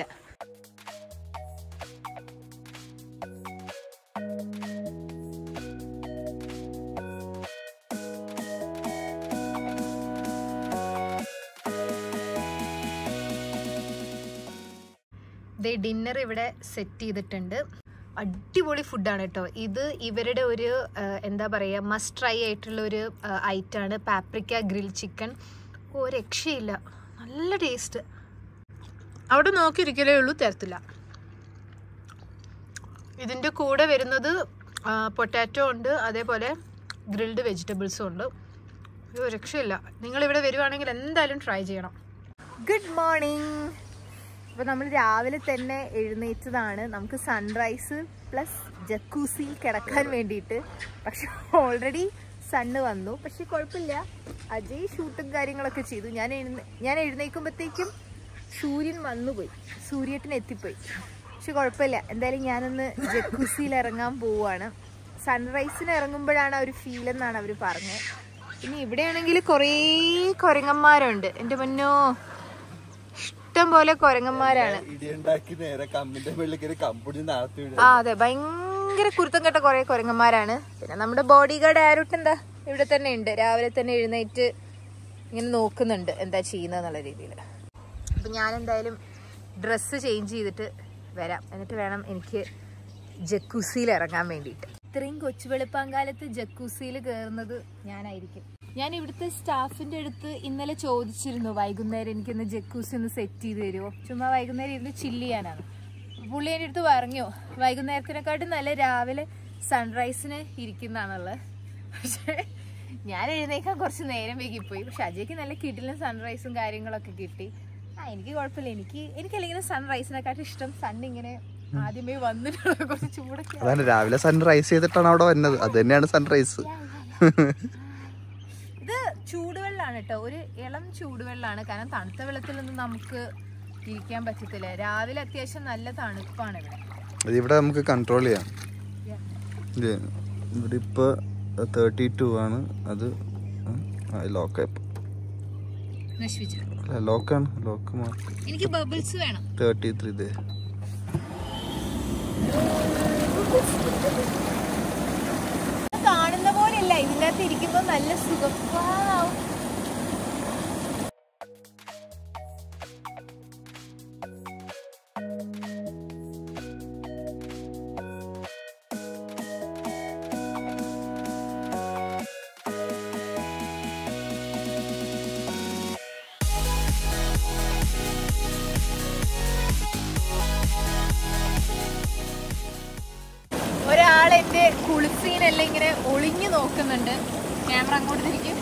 ദേ ഡിന്നർ ഇവിടെ സെറ്റ് ചെയ്തിട്ടുണ്ട് അടിപൊളി ഫുഡാണ് കേട്ടോ ഇത് ഇവരുടെ ഒരു ആ, എന്താ പറയുക മസ്റ്റ് ട്രൈ ആയിട്ടുള്ള ഒരു ഐറ്റാണ് പാപ്രിക്ക ഗ്രിൽ ചിക്കൻ ഓ രക്ഷയില്ല നല്ല ടേസ്റ്റ് അവിടെ നോക്കിയിരിക്കലേ ഉള്ളൂ തരത്തില്ല ഇതിൻ്റെ കൂടെ വരുന്നത് പൊട്ടാറ്റോ ഉണ്ട് അതേപോലെ ഗ്രിൽഡ് വെജിറ്റബിൾസും ഉണ്ട് ഒരു രക്ഷയില്ല നിങ്ങൾ ഇവിടെ വരുവാണെങ്കിൽ എന്തായാലും ട്രൈ ചെയ്യണം ഗുഡ് മോർണിംഗ് അപ്പോൾ നമ്മൾ രാവിലെ തന്നെ എഴുന്നേറ്റതാണ് നമുക്ക് സൺറൈസ് പ്ലസ് ജക്കൂസിയിൽ കിടക്കാൻ വേണ്ടിയിട്ട് പക്ഷെ ഓൾറെഡി സണ്ണ് വന്നു പക്ഷെ കുഴപ്പമില്ല അജയ് ഷൂട്ടും കാര്യങ്ങളൊക്കെ ചെയ്തു ഞാൻ എഴുന്ന ഞാൻ എഴുന്നേൽക്കുമ്പോഴത്തേക്കും സൂര്യൻ വന്നുപോയി സൂര്യട്ടൻ എത്തിപ്പോയി പക്ഷെ കുഴപ്പമില്ല എന്തായാലും ഞാനൊന്ന് ജക്കൂസിയിൽ ഇറങ്ങാൻ പോവുകയാണ് സൺറൈസിന് ഇറങ്ങുമ്പോഴാണ് ആ ഒരു ഫീൽ എന്നാണ് അവർ പറഞ്ഞത് പിന്നെ ഇവിടെയാണെങ്കിൽ കുറേ കുരങ്ങന്മാരുണ്ട് എൻ്റെ പൊന്നോ ഇഷ്ടം പോലെ കുരങ്ങന്മാരാണ് ഇടിയുണ്ടാക്കി നേരെ കമ്പിന്റെ വെള്ളിൽ കയറി കമ്പുടി നടത്തി വിടുക ആ അതെ ഭയങ്കര കുരുത്തം കെട്ട കുറെ കുരങ്ങന്മാരാണ് പിന്നെ നമ്മുടെ ബോഡി ഗാർഡ് ആരുട്ട് എന്താ ഇവിടെ തന്നെ ഉണ്ട് രാവിലെ തന്നെ എഴുന്നേറ്റ് ഇങ്ങനെ നോക്കുന്നുണ്ട് എന്താ ചെയ്യുന്നതെന്നുള്ള രീതിയിൽ അപ്പം ഞാൻ എന്തായാലും ഡ്രസ്സ് ചേഞ്ച് ചെയ്തിട്ട് വരാം എന്നിട്ട് വേണം എനിക്ക് ജക്കൂസിയിൽ ഇറങ്ങാൻ വേണ്ടിയിട്ട് ഇത്രയും കൊച്ചു വെളുപ്പാങ്കാലത്ത് ജക്കൂസിയിൽ കയറുന്നത് ഞാനായിരിക്കും ഞാൻ ഇവിടുത്തെ സ്റ്റാഫിന്റെ അടുത്ത് ഇന്നലെ ചോദിച്ചിരുന്നു വൈകുന്നേരം എനിക്കൊന്ന് ജക്കൂസി ഒന്ന് സെറ്റ് ചെയ്ത് തരുമോ ചുമ്മാ വൈകുന്നേരം ഇരുന്ന് ചില്ല് ചെയ്യാനാണ് പുള്ളി എൻ്റെ അടുത്ത് പറഞ്ഞു വൈകുന്നേരത്തിനെക്കാട്ടും നല്ല രാവിലെ സൺറൈസിന് ഇരിക്കുന്നതാണുള്ളത് പക്ഷേ ഞാൻ എഴുന്നേക്കാൻ കുറച്ച് നേരം വൈകിപ്പോയി പക്ഷെ അജയ്ക്ക് നല്ല കിടിലും സൺറൈസും കാര്യങ്ങളൊക്കെ കിട്ടി ആ എനിക്ക് കുഴപ്പമില്ല എനിക്ക് എനിക്കല്ലെങ്കിൽ സൺറൈസിനെക്കാട്ടും ഇഷ്ടം സൺ ഇങ്ങനെ ആദ്യമേ വന്നിട്ടുള്ള കുറച്ച് ചൂടൊക്കെ അതാണ് രാവിലെ സൺറൈസ് ചെയ്തിട്ടാണ് അവിടെ വന്നത് അത് തന്നെയാണ് സൺറൈസ് ഇത് ചൂടുവെള്ളമാണ് കേട്ടോ ഒരു ഇളം ചൂടുവെള്ളമാണ് കാരണം തണുത്ത വെള്ളത്തിലൊന്നും നമുക്ക് ഇരിക്കാൻ പറ്റത്തില്ല രാവിലെ അത്യാവശ്യം നല്ല തണുപ്പാണ് ഇവിടെ ഇതിവിടെ നമുക്ക് കൺട്രോൾ ചെയ്യാം ഇത് ഇവിടെ ഇപ്പൊ തേർട്ടി ടു ആണ് അത് ലോക്ക് നശിപ്പിച്ചു ലോക്കാണ് ലോക്ക് മാത്രം എനിക്ക് ബബിൾസ് വേണം തേർട്ടി ത്രീ ഇതേ കാണുന്ന പോലെയല്ല ഇതിൻ്റെ അകത്ത് ഇരിക്കുമ്പോൾ നല്ല സുഖം Wow. ഒരാൾ എന്റെ കുളിസീനെല്ലാം ഇങ്ങനെ ഒളിഞ്ഞു നോക്കുന്നുണ്ട് ക്യാമറ അങ്ങോട്ട് തിരിക്കും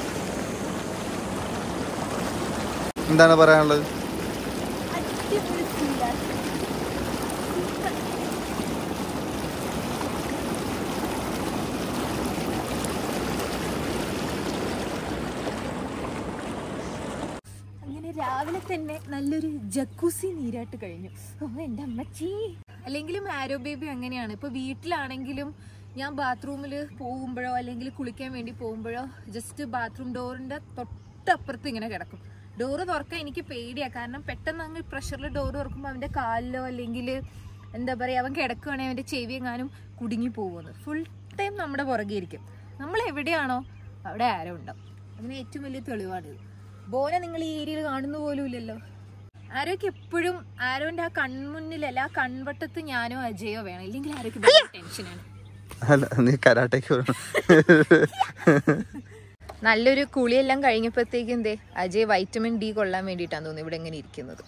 എന്താണ് പറയാനുള്ളത് അടിപൊളി ഫീലാണ് അങ്ങനെ രാവിലെ തന്നെ നല്ലൊരു ജക്കൂസി നീരാട്ട് കഴിഞ്ഞു ഓ എൻ്റെ അമ്മച്ചി അല്ലെങ്കിലും ആരോ ബേബി അങ്ങനെയാണ് ഇപ്പൊ വീട്ടിലാണെങ്കിലും ഞാൻ ബാത്റൂമിൽ പോകുമ്പോഴോ അല്ലെങ്കിൽ കുളിക്കാൻ വേണ്ടി പോകുമ്പോഴോ ജസ്റ്റ് ബാത്റൂം ഡോറിന്റെ തൊട്ടപ്പുറത്ത് ഇങ്ങനെ കിടക്കും ഡോറ് തുറക്കാൻ എനിക്ക് പേടിയാ കാരണം പെട്ടെന്ന് അങ്ങ് പ്രഷറിൽ ഡോറ് തുറക്കുമ്പോൾ അവന്റെ കാലിലോ അല്ലെങ്കിൽ എന്താ പറയാ അവൻ കിടക്കുകയാണെങ്കിൽ അവന്റെ ചെവി എങ്ങാനും കുടുങ്ങി പോകുമെന്ന് ഫുൾ ടൈം നമ്മുടെ പുറകെ ഇരിക്കും നമ്മൾ എവിടെയാണോ അവിടെ ആരോ ഉണ്ടാവും അതിന് ഏറ്റവും വലിയ തെളിവാണിത് ബോനെ നിങ്ങൾ ഈ ഏരിയയിൽ കാണുന്ന പോലും ഇല്ലല്ലോ ആരോയ്ക്ക് എപ്പോഴും ആരോന്റെ ആ കൺമുന്നിലല്ല ആ കൺവട്ടത്ത് ഞാനോ അജയോ വേണം ഇല്ലെങ്കിൽ ആരോയ്ക്ക് ഭയങ്കര ടെൻഷനാണ് അല്ല നീ കരാട്ടേക്ക് വരണം നല്ലൊരു കുളിയെല്ലാം കഴിഞ്ഞപ്പോഴത്തേക്കും എന്തേ അജയ് വൈറ്റമിൻ ഡി കൊള്ളാൻ വേണ്ടിയിട്ടാണ് തോന്നുന്നു ഇവിടെ ഇങ്ങനെ ഇരിക്കുന്നത്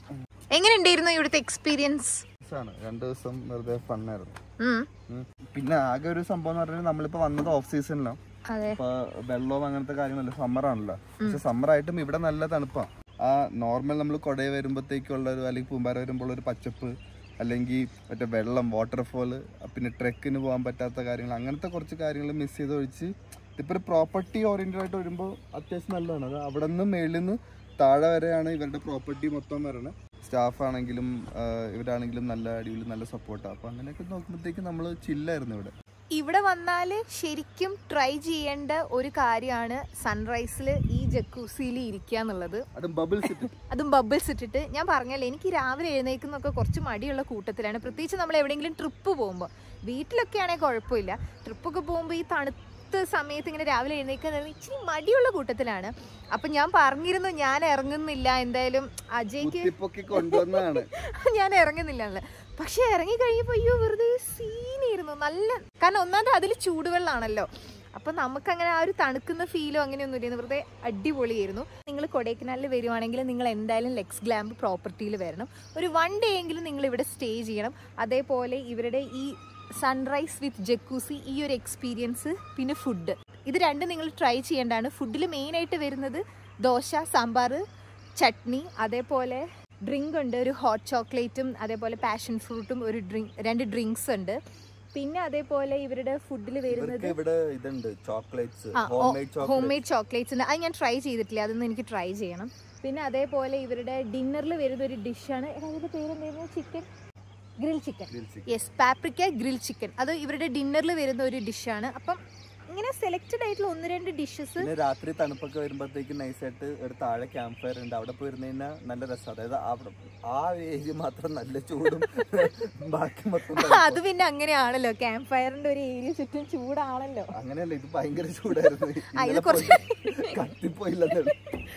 എങ്ങനെ ഉണ്ടായിരുന്നു ഇവിടുത്തെ എക്സ്പീരിയൻസ് ആണ് രണ്ടു ദിവസം വെറുതെ ഫണ്ണായിരുന്നു ഉം. പിന്നെ ആകെ ഒരു സംഭവം എന്ന് പറഞ്ഞാൽ നമ്മളിപ്പോ വന്നത് ഓഫ് സീസണിലാണ് അതെ ഇപ്പൊ വെള്ളവും അങ്ങനത്തെ കാര്യങ്ങളല്ല സമ്മർ ആണല്ലോ പക്ഷെ സമ്മർ ആയിട്ടും ഇവിടെ നല്ല തണുപ്പാ ആ നോർമൽ നമ്മൾ കൊടയ വരുമ്പോഴത്തേക്കുള്ള ഒരു അല്ലെങ്കിൽ പൂമ്പാര വരുമ്പോൾ ഒരു പച്ചപ്പ് അല്ലെങ്കിൽ മറ്റേ വെള്ളം വാട്ടർഫോള് പിന്നെ ട്രെക്കിന് പോകാൻ പറ്റാത്ത കാര്യങ്ങൾ അങ്ങനത്തെ കുറച്ച് കാര്യങ്ങൾ മിസ് ചെയ്ത് ഒഴിച്ച് ഇതിപ്പോ ഒരു പ്രോപ്പർട്ടി ഓറിയന്റഡ് ആയിട്ട് വരുമ്പോൾ അത്യാവശ്യം നല്ലതാണ് അത് അവിടെ നിന്ന് മേളിൽ നിന്ന് താഴെ വരെയാണ് ഇവരുടെ പ്രോപ്പർട്ടി മൊത്തം വരണത് സ്റ്റാഫ് ആണെങ്കിലും ആ, ഇവരാണെങ്കിലും നല്ല അടിപൊളി നല്ല സപ്പോർട്ടാണ് അപ്പോൾ അങ്ങനെയൊക്കെ നോക്കുമ്പോഴത്തേക്ക് നമ്മൾ ചില്ലായിരുന്നു ഇവിടെ ഇവിടെ വന്നാൽ ശരിക്കും ട്രൈ ചെയ്യേണ്ട ഒരു കാര്യമാണ് സൺറൈസിൽ ഈ ജക്കൂസിയിൽ ഇരിക്കുക എന്നുള്ളത് അത് ബബിൾസ് ഇട്ട് അതും ബബിൾസ് ഇട്ടിട്ട് ഞാൻ പറഞ്ഞല്ലേ എനിക്ക് രാവിലെ എഴുന്നേക്കുന്നൊക്കെ കുറച്ച് മടിയുള്ള കൂട്ടത്തിലാണ് പ്രത്യേകിച്ച് നമ്മൾ എവിടെയെങ്കിലും ട്രിപ്പ് പോകുമ്പോൾ വീട്ടിലൊക്കെ ആണെങ്കിൽ കുഴപ്പമില്ല ട്രിപ്പൊക്കെ പോകുമ്പോൾ ഈ തണുത്ത സമയത്ത് ഇങ്ങനെ രാവിലെ എഴുന്നേക്കുന്നത് ഇച്ചിരി മടിയുള്ള കൂട്ടത്തിലാണ് അപ്പം ഞാൻ പറഞ്ഞിരുന്നു ഞാൻ ഇറങ്ങുന്നില്ല എന്തായാലും അജയ്ക്ക് കുത്തിപ്പൊക്കി കൊണ്ടുവന്നതാണ് ഞാൻ ഇറങ്ങുന്നില്ല പക്ഷെ ഇറങ്ങി കഴിഞ്ഞപ്പോ അയ്യോ വെറുതെ സീനായിരുന്നു നല്ല കാരണം ഒന്നാമത് അതിൽ ചൂടുവെള്ളമാണല്ലോ അപ്പൊ നമുക്കങ്ങനെ ആ ഒരു തണുക്കുന്ന ഫീലോ അങ്ങനെയൊന്നും ഇല്ല വെറുതെ അടിപൊളിയായിരുന്നു നിങ്ങൾ കൊടൈക്കനാലിൽ വരുവാണെങ്കിൽ നിങ്ങൾ എന്തായാലും ലെക്സ് ഗ്ലാമ്പ് പ്രോപ്പർട്ടിയിൽ വരണം ഒരു വൺ ഡേ എങ്കിലും നിങ്ങൾ ഇവിടെ സ്റ്റേ ചെയ്യണം അതേപോലെ ഇവരുടെ ഈ സൺറൈസ് വിത്ത് ജക്കൂസി ഈ ഒരു എക്സ്പീരിയൻസ് പിന്നെ ഫുഡ് ഇത് രണ്ടും നിങ്ങൾ ട്രൈ ചെയ്യേണ്ടതാണ് ഫുഡിൽ മെയിനായിട്ട് വരുന്നത് ദോശ സാമ്പാർ ചട്നി അതേപോലെ ഡ്രിങ്ക് ഉണ്ട് ഒരു ഹോട്ട് ചോക്ലേറ്റും അതേപോലെ പാഷൻ ഫ്രൂട്ടും ഒരു ഡ്രിങ്ക് രണ്ട് ഡ്രിങ്ക്സ് ഉണ്ട് പിന്നെ അതേപോലെ ഇവരുടെ ഫുഡിൽ വരുന്നത് ഇവർക്ക് ഇവിടെ ഇതുണ്ട് ചോക്ലേറ്റ്സ് ആ home made home chocolate made chocolates ഉണ്ട് അത് ഞാൻ ട്രൈ ചെയ്തിട്ടില്ല അതൊന്നും എനിക്ക് ട്രൈ ചെയ്യണം പിന്നെ അതേപോലെ ഇവരുടെ ഡിന്നറിൽ വരുന്ന ഒരു ഡിഷാണ് അതിൻ്റെ പേരെന്തായിരുന്നു chicken grill chicken yes paprika grill chicken അത് ഇവരുടെ ഡിന്നറിൽ വരുന്ന ഒരു ഡിഷാണ് അപ്പം ഇങ്ങനെ സെലക്റ്റഡ് ആയിട്ടുള്ള ഒന്ന് രണ്ട് ഡിഷസ് പിന്നെ രാത്രി തണുപ്പൊക്കെ വരുമ്പോഴത്തേക്ക് നൈസായിട്ട് ഒരു താഴെ ക്യാമ്പ് ഫയർ ഉണ്ട് അവിടെ പോയിരുന്നു കഴിഞ്ഞാൽ നല്ല രസം അതായത് അവിടെ ആ ഏരിയ മാത്രം നല്ല ചൂടും ബാക്കി മൊത്തം തണുപ്പും. അത് പിന്നെ അങ്ങനെയാണല്ലോ ക്യാമ്പ് ഫയറിന്റെ ഒരു ഏരിയ ചുറ്റും ചൂടാണല്ലോ അങ്ങനെയല്ല ഇത് ഭയങ്കര ചൂടായിരുന്നു ആ, ഇത് ഇന്നലെ കുറച്ച് പോയി കത്തിപ്പോയില്ലെന്നുള്ളു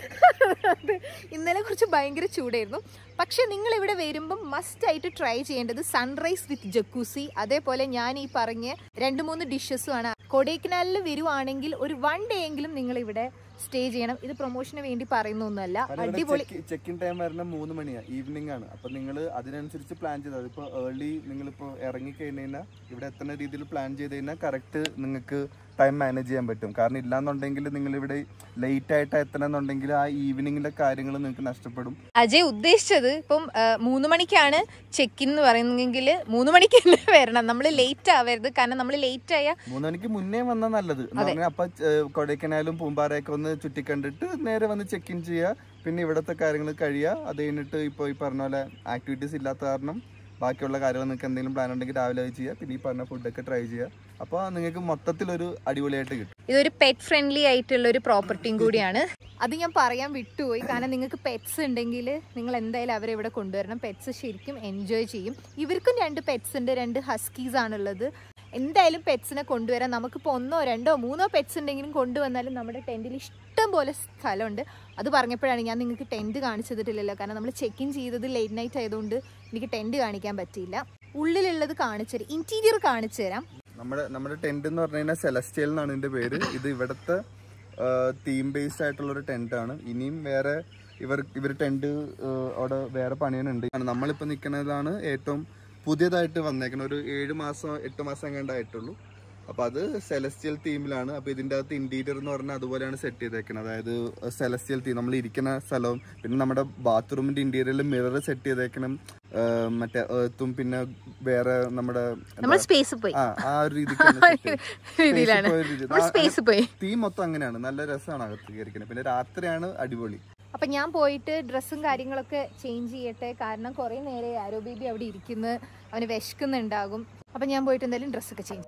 അത് ഇന്നലെ കുറച്ച് ഭയങ്കര ചൂടായിരുന്നു പക്ഷെ നിങ്ങൾ ഇവിടെ വരുമ്പം മസ്റ്റ് ആയിട്ട് ട്രൈ ചെയ്യേണ്ടത് സൺറൈസ് വിത്ത് ജക്കൂസി അതേപോലെ ഞാൻ ഈ പറഞ്ഞ രണ്ട് മൂന്ന് ഡിഷസും ആണ് കൊടൈക്കനാലിൽ വരുവാണെങ്കിൽ ഒരു വൺ ഡേ എങ്കിലും നിങ്ങൾ ഇവിടെ സ്റ്റേ ചെയ്യണം ഇത് പ്രൊമോഷന് വേണ്ടി പറയുന്നൊന്നുമല്ല അടിപൊളി ചെക്ക് ഇൻ ടൈം വരുന്ന മൂന്ന് മണിയാ ഈവനിങ് ആണ് അപ്പൊ നിങ്ങൾ അതിനനുസരിച്ച് പ്ലാൻ ചെയ്താൽ ഇപ്പൊ ഏർലി നിങ്ങളിപ്പോ ഇറങ്ങി കഴിഞ്ഞ് കഴിഞ്ഞാൽ ഇവിടെ എത്തുന്ന രീതിയിൽ പ്ലാൻ ചെയ്ത് കഴിഞ്ഞാൽ കറക്റ്റ് നിങ്ങൾക്ക് ടൈം മാനേജ് ചെയ്യാൻ പറ്റും കാരണം ഇല്ലാന്നുണ്ടെങ്കിൽ നിങ്ങൾ ഇവിടെ ലേറ്റ് ആയിട്ട് എത്തണമെന്നുണ്ടെങ്കിൽ ആ ഈവനിങ്ങിലെ കാര്യങ്ങൾ നിങ്ങൾക്ക് നഷ്ടപ്പെടും അജയ് ഉദ്ദേശിച്ചത് ഇപ്പം ആ, മൂന്ന് മണിക്കാണ് ചെക്ക് ഇൻ എന്ന് പറയുന്നെങ്കിൽ മൂന്ന് മണിക്ക് തന്നെ വരണം നമ്മൾ ലേറ്റ് ആവരുത് കാരണം നമ്മൾ ലേറ്റ് ആയ മൂന്ന് മണിക്ക് മുന്നേ വന്നാൽ നല്ലത് എന്ന് പറഞ്ഞാൽ അപ്പൊ ഏഹ്, കൊടൈക്കനാലും പൂമ്പാറയൊക്കെ ഒന്ന് ചുറ്റിക്കണ്ടിട്ട് നേരെ വന്ന് ചെക്ക് ഇൻ ചെയ്യുക പിന്നെ ഇവിടുത്തെ കാര്യങ്ങൾ കഴിയുക അത് കഴിഞ്ഞിട്ട് ഇപ്പോൾ ഈ പറഞ്ഞ പോലെ ആക്ടിവിറ്റീസ് ഇല്ലാത്ത കാരണം ബാക്കിയുള്ള കാര്യങ്ങൾ നിങ്ങൾക്ക് എന്തെങ്കിലും പ്ലാൻ ഉണ്ടെങ്കിൽ രാവിലെ അത് ചെയ്യുക പിന്നെ ഈ പറഞ്ഞ ഫുഡൊക്കെ ട്രൈ ചെയ്യുക അപ്പോൾ നിങ്ങൾക്ക് മൊത്തത്തിലൊരു അടിപൊളിയായിട്ട് കിട്ടും ഇതൊരു പെറ്റ് ഫ്രണ്ട്ലി ആയിട്ടുള്ള ഒരു പ്രോപ്പർട്ടിയും കൂടിയാണ് അത് ഞാൻ പറയാൻ വിട്ടുപോയി കാരണം നിങ്ങൾക്ക് പെറ്റ്സ് ഉണ്ടെങ്കിൽ നിങ്ങൾ എന്തായാലും അവരെ ഇവിടെ കൊണ്ടുവരണം പെറ്റ്സ് ശരിക്കും എൻജോയ് ചെയ്യും ഇവർക്കും രണ്ട് പെറ്റ്സ് ഉണ്ട് രണ്ട് ഹസ്കീസ് ആണുള്ളത് എന്തായാലും പെറ്റ്സിനെ കൊണ്ടുവരാൻ നമുക്കിപ്പോൾ ഒന്നോ രണ്ടോ മൂന്നോ പെറ്റ്സ് ഉണ്ടെങ്കിലും കൊണ്ടുവന്നാലും നമ്മുടെ ടെൻറ്റിൽ ഇഷ്ടം പോലെ സ്ഥലമുണ്ട് അത് പറഞ്ഞപ്പോഴാണ് ഞാൻ നിങ്ങൾക്ക് ടെൻറ്റ് കാണിച്ചു തന്നിട്ടില്ലല്ലോ കാരണം നമ്മൾ ചെക്ക് ഇൻ ചെയ്തത് ലേറ്റ് നൈറ്റ് ആയതുകൊണ്ട് എനിക്ക് ടെൻറ്റ് കാണിക്കാൻ പറ്റിയില്ല ഉള്ളിലുള്ളത് കാണിച്ചു തരാം ഇൻറ്റീരിയർ കാണിച്ചു തരാം നമ്മുടെ നമ്മുടെ ടെന്റ് എന്ന് പറഞ്ഞു കഴിഞ്ഞാൽ സെലസ്റ്റിയൽ എന്നാണ് ഇതിന്റെ പേര് ഇത് ഇവിടുത്തെ തീം ബേസ്ഡ് ആയിട്ടുള്ള ഒരു ടെന്റ് ആണ് ഇനിയും വേറെ ഇവർ ഇവർ ടെന്റ് അവിടെ വേറെ പണിയാനുണ്ട് നമ്മളിപ്പോൾ നിൽക്കുന്നതാണ് ഏറ്റവും പുതിയതായിട്ട് വന്നേക്കുന്ന ഒരു ഏഴ് മാസം എട്ട് മാസം എങ്ങാണ്ടായിട്ടുള്ളൂ അപ്പോൾ അത് സെലസ്റ്റിയൽ തീമിലാണ് അപ്പോൾ ഇതിൻ്റെ അകത്ത് ഇൻറ്റീരിയർ എന്ന് പറഞ്ഞാൽ അതുപോലെയാണ് സെറ്റ് ചെയ്തേക്കുന്നത് അതായത് സെലസ്റ്റിയൽ തീം നമ്മൾ ഇരിക്കുന്ന സ്ഥലവും പിന്നെ നമ്മുടെ ബാത്റൂമിൻ്റെ ഇൻറ്റീരിയറിൽ മിറർ സെറ്റ് ചെയ്തേക്കണം ആ, മറ്റേ ഏർത്തും പിന്നെ വേറെ നമ്മുടെ നമ്മൾ സ്പേസ് പോയി ആ ആ ഒരു രീതിക്ക് രീതിയിലാണ് നമ്മൾ സ്പേസ് പോയി തീം മൊത്തം അങ്ങനെയാണ് നല്ല രസമാണ് അകത്ത് കയറിക്കുന്നത് പിന്നെ രാത്രിയാണ് അടിപൊളി അപ്പൊ ഞാൻ പോയിട്ട് ഡ്രസ്സും കാര്യങ്ങളൊക്കെ ചേഞ്ച് ചെയ്യട്ടെ കാരണം കുറെ നേരെ ആരോ ബേബി അവിടെ ഇരിക്കുന്നു അവന് വിശക്കുന്നുണ്ടാകും അപ്പൊ ഞാൻ പോയിട്ട് എന്തായാലും ഡ്രസ്സൊക്കെ ചേഞ്ച്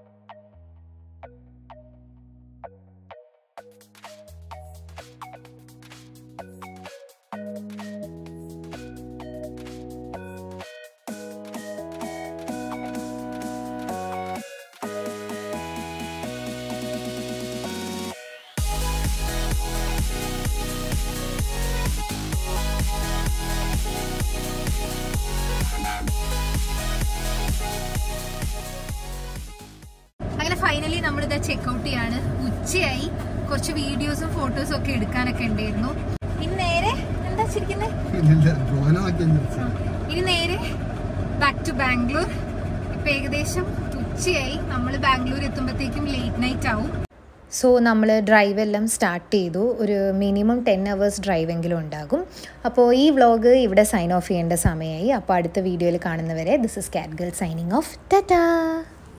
അങ്ങനെ ഫൈനലി നമ്മൾ ഇതാ ചെക്ക്ഔട്ട് ചെയ്യാണ് ഉച്ചയായി കുറച്ച് വീഡിയോസും ഫോട്ടോസും ഒക്കെ എടുക്കാനൊക്കെ ഉണ്ടായിരുന്നു ഇനി നേരെ എന്താ ചിരിക്കുന്നത് ഇനി നേരെ ബാക്ക് ടു ബാംഗ്ലൂർ ഇപ്പൊ ഏകദേശം ഉച്ചയായി നമ്മൾ ബാംഗ്ലൂർ എത്തുമ്പോഴത്തേക്കും ലേറ്റ് നൈറ്റ് ആവും സോ നമ്മൾ ഡ്രൈവ് എല്ലാം സ്റ്റാർട്ട് ചെയ്തു ഒരു മിനിമം ടെൻ അവേഴ്സ് ഡ്രൈവെങ്കിലും ഉണ്ടാകും അപ്പോൾ ഈ വ്ളോഗ് ഇവിടെ സൈൻ ഓഫ് ചെയ്യേണ്ട സമയമായി അപ്പോൾ അടുത്ത വീഡിയോയിൽ കാണുന്നവരെ this is cat girl signing off Tata